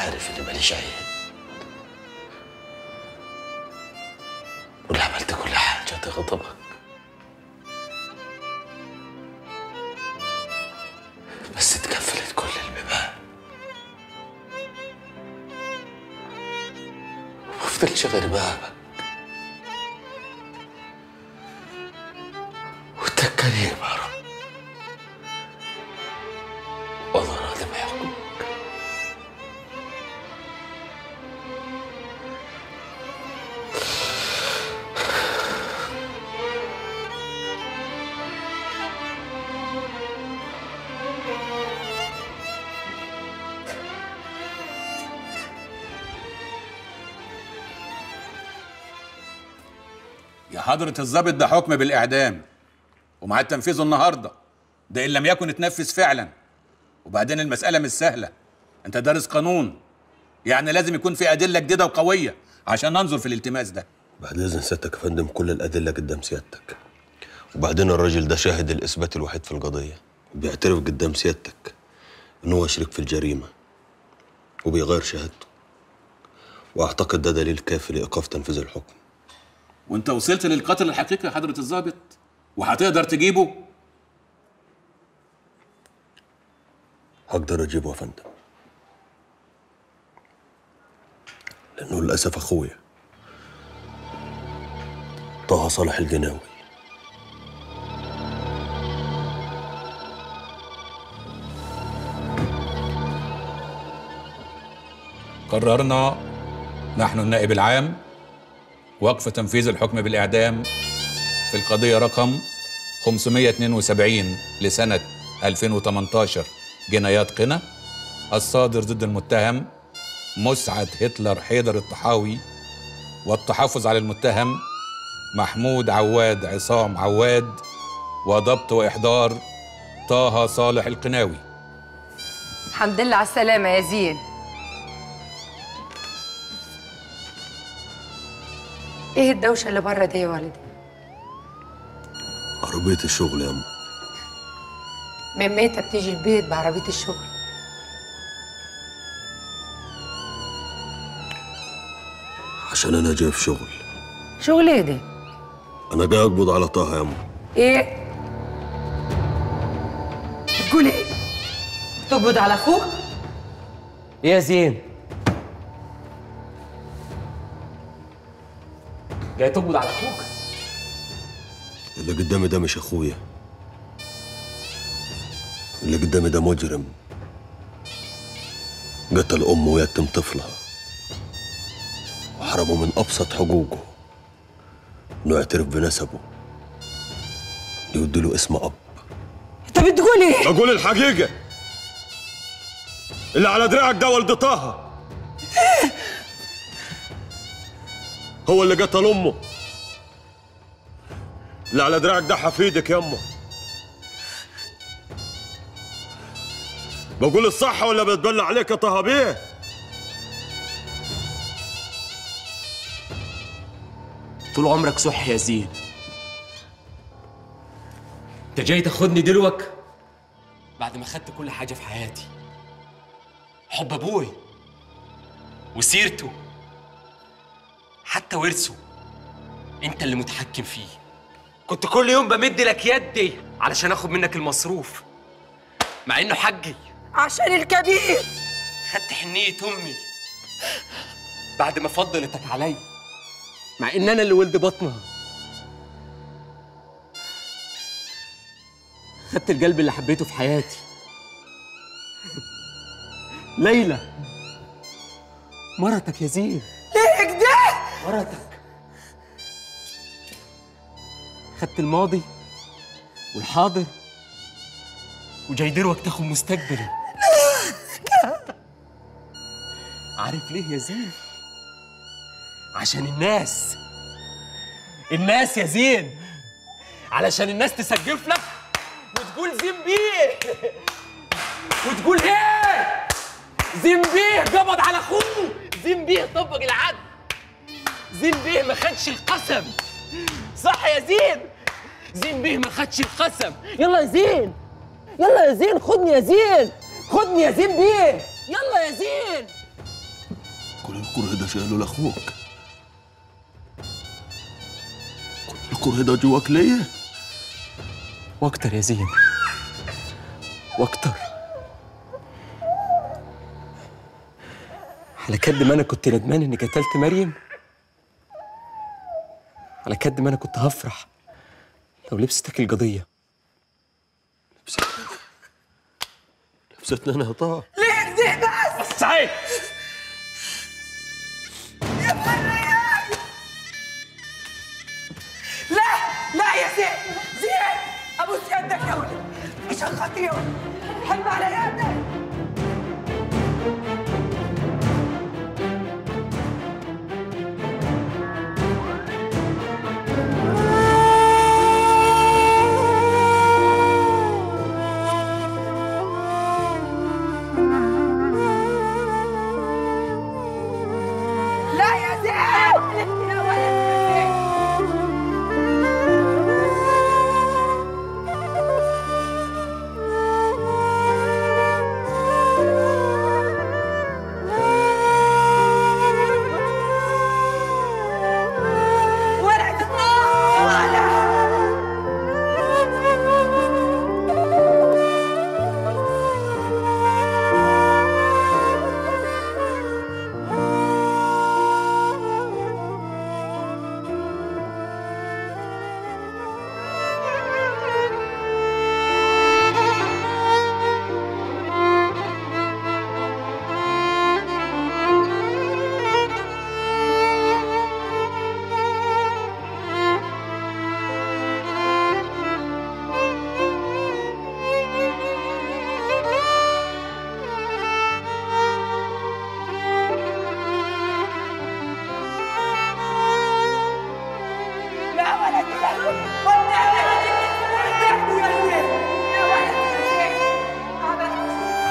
عارف اني ماليش عين واللي عملت كل حاجة تغضبك بس اتقفلت كل البيبان ومفضلش غير بابك وانت كريم يا رب والله راضي بحكمك يا حضرة الضابط ده حكم بالإعدام ومع تنفيذه النهارده ده إن لم يكن اتنفذ فعلا وبعدين المسألة مش سهلة أنت دارس قانون يعني لازم يكون في أدلة جديدة وقوية عشان ننظر في الالتماس ده بعد اذن سيادتك يا فندم كل الادله قدام سيادتك وبعدين الراجل ده شاهد الاثبات الوحيد في القضيه بيعترف قدام سيادتك ان هو شريك في الجريمه وبيغير شهادته واعتقد ده دليل كافي لايقاف تنفيذ الحكم وأنت وصلت للقاتل الحقيقي يا حضرة الضابط وهتقدر تجيبه هقدر اجيبه يا فندم لانه للاسف اخويا طه صالح الجناوي قررنا نحن النائب العام وقف تنفيذ الحكم بالإعدام في القضية رقم 572 لسنة 2018 جنايات قنا الصادر ضد المتهم مسعد هتلر حيدر الطحاوي والتحفظ على المتهم محمود عواد عصام عواد وضبط وإحضار طه صالح القناوي الحمد لله على السلامة يا زين ايه الدوشة اللي بره دي يا ولدي؟ عربيه الشغل يا أما من متى بتيجي البيت بعربية الشغل؟ عشان انا جاي في شغل شغل ايه ده؟ انا جاي اقبض على طه يا أما ايه؟ بتقول ايه؟ تقبض على اخوك؟ يا زين جاي تقبض على اخوك اللي قدامي ده مش اخويا اللي قدامي ده مجرم قتل امه ويتم طفلها وحرمه من ابسط حقوقه انه يعترف بنسبه يودي له اسم اب انت بتقول ايه؟ بقول الحقيقه اللي على دراعك ده ولد طه هو اللي قتل امه اللي على دراعك ده حفيدك يمه بقول الصح ولا بتبلع عليك يا طه بيه طول عمرك صح يا زين انت جاي تاخدني دلوك بعد ما خدت كل حاجه في حياتي حب ابوي وسيرته حتى ورثه انت اللي متحكم فيه كنت كل يوم بمد لك يدي علشان اخد منك المصروف مع انه حقي عشان الكبير خدت حنية أمي بعد ما فضلتك عليا مع إن أنا اللي ولد بطنها خدت القلب اللي حبيته في حياتي ليلى مرتك يا زين ليه كده؟ مرتك خدت الماضي والحاضر وجاي دلوقتي تاخد مستقبلي عارف ليه يا زين عشان الناس الناس يا زين علشان الناس تسجف لك وتقول زين بيه وتقول ايه زين بيه قبض على اخوه زين بيه طبق العدل زين بيه ما خدش القسم صح يا زين زين بيه ما خدش القسم يلا يا زين يلا يا زين خدني يا زين خدني يا زين بيه يلا يا زين كل الكره ده شايله لاخوك كل الكره ده جواك ليا واكتر يا زين واكتر على قد ما انا كنت ندمان اني قتلت مريم على قد ما انا كنت هفرح لو لبستك القضيه لبستنا انا يا طه سعيد لا لا يا زين زين ابوس يدك يا ولد عشان خاطري يا ولد حب على يدك لا يا زين يا ولد يا زين ولد النار ولد لا ولد يا زين ودعني ودعني يا زين يا ولد يا زين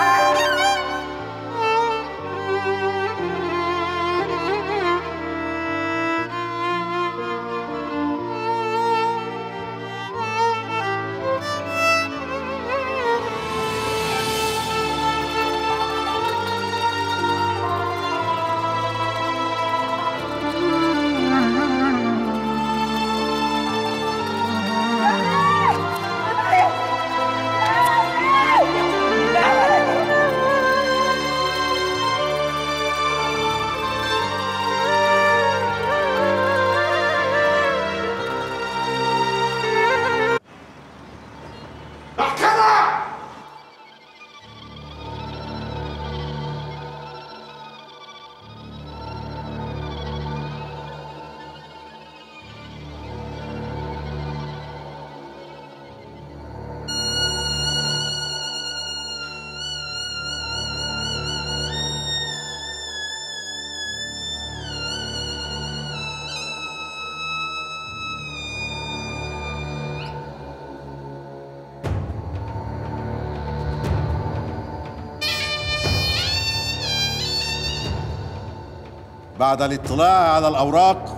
بعد الاطلاع على الأوراق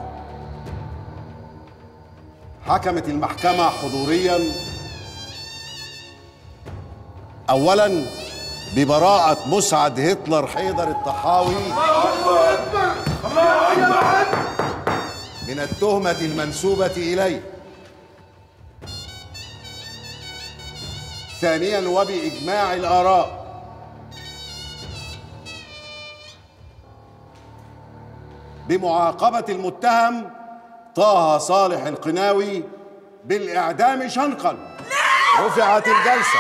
حكمت المحكمة حضوريا أولا ببراءة مسعد هتلر حيدر الطحاوي من التهمة المنسوبة إليه ثانيا وبإجماع الآراء بمعاقبة المتهم طه صالح القناوي بالإعدام شنقا رفعت الجلسة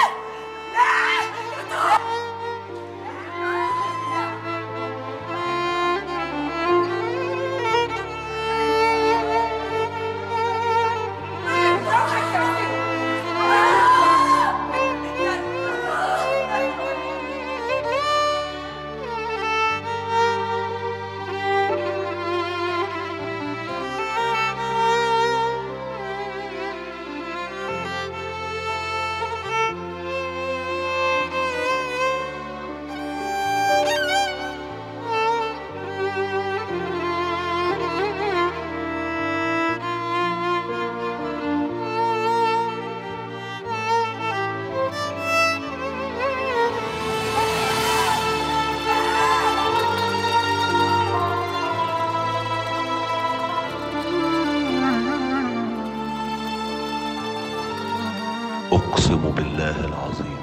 أقسم بالله العظيم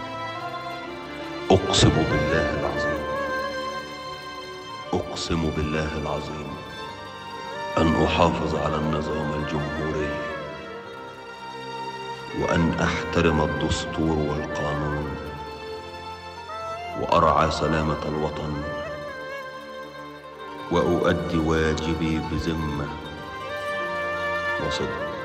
أقسم بالله العظيم أقسم بالله العظيم أن أحافظ على النظام الجمهوري وأن أحترم الدستور والقانون وأرعى سلامة الوطن وأؤدي واجبي بذمة وصدق